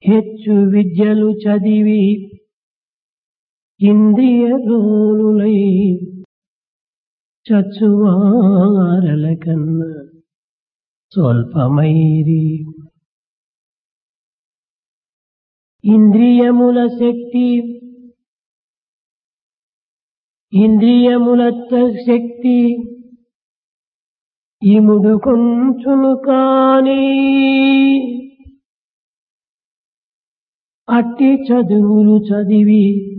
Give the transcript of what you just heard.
ಹೆಚ್ಚು విద్యలు చదివి ఇంద్రియ లోలులై చచ్చువారల కన్నా స్వల్పమైరి ఇంద్రియముల శక్తి ఇంద్రియముల శక్తి ఇముడు కొంచును కాని అట్టి చదువులు చదివి